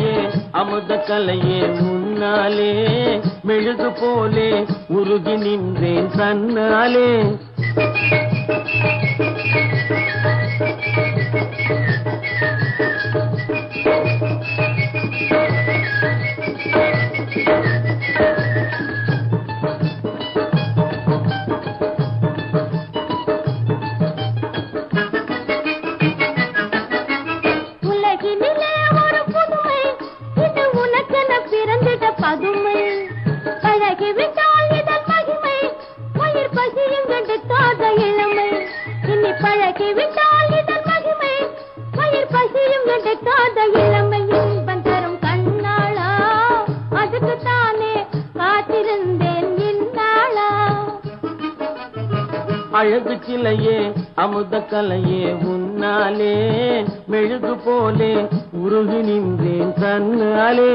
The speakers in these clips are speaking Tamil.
சிலையே அமுத கலையே முன்னாலே மெழுகு போலே உருகி நின்றேன் தன்னாலே உலகினிலே ஒரு புதுமை இது உனக்கென பிறந்திட பதுமை பழகிவிட்டால் இதன் மகிமை உயிர் பசியும் எடுக்காத இளமை இனி பழகிவிட்டால் இதன் மகிமை உயிர் பசியும் எடுக்காத இளமை இன்பம் தரும் கண்ணாளா அதுக்கு தானே காத்திருந்தேன் இந்நாளா அழகு சிலையே அமுத கலையே உன்னாலே மெழுகு போலே உருகி நின்றேன் தன்னாலே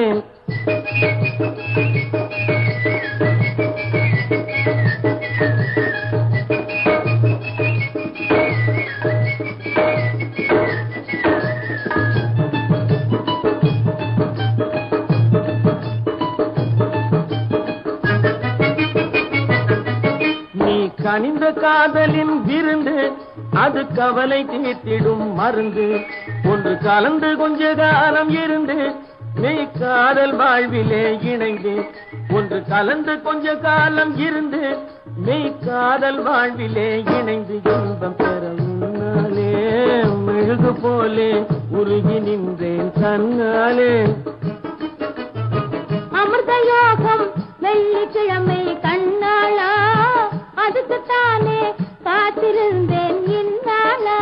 நீ கனிந்த காதலின் விருந்து அது கவலை தீர்த்திடும் மருந்து ஒன்று கலந்து கொஞ்ச காலம் இருந்து நீ காதல் வாழ்விலே இணைந்து ஒன்று கலந்து கொஞ்ச காலம் இருந்து நீ காதல் வாழ்விலே இணைந்து இன்பம் பெற உன்னாலே மெழுகு போலே உருகி நின்றேன் தன்னாலே அமிர்த யோகம் வெள்ளிக்கிழமை கண்ணாளா அதுக்கு தானே காத்திருந்தேன் இந்நாளா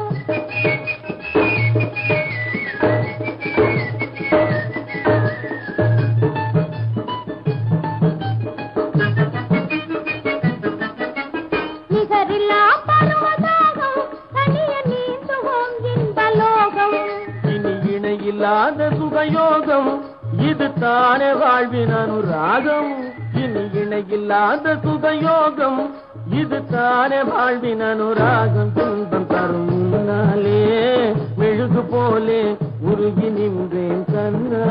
நிகரில்லா பருவதாகம் தனிய நீந்துவோம் இன்பலோகம் இனி இணையில்லாத சுகயோகம் இது தானே வாழ்வின் அனுராகம் இனி இணையில்லாத சுகயோகம் இது தானே வாழ்வின் அனுராகம் துன்பம் தரும் முன்னாலே மெழுகு போலே உருகி நின்றேன் கண்ணா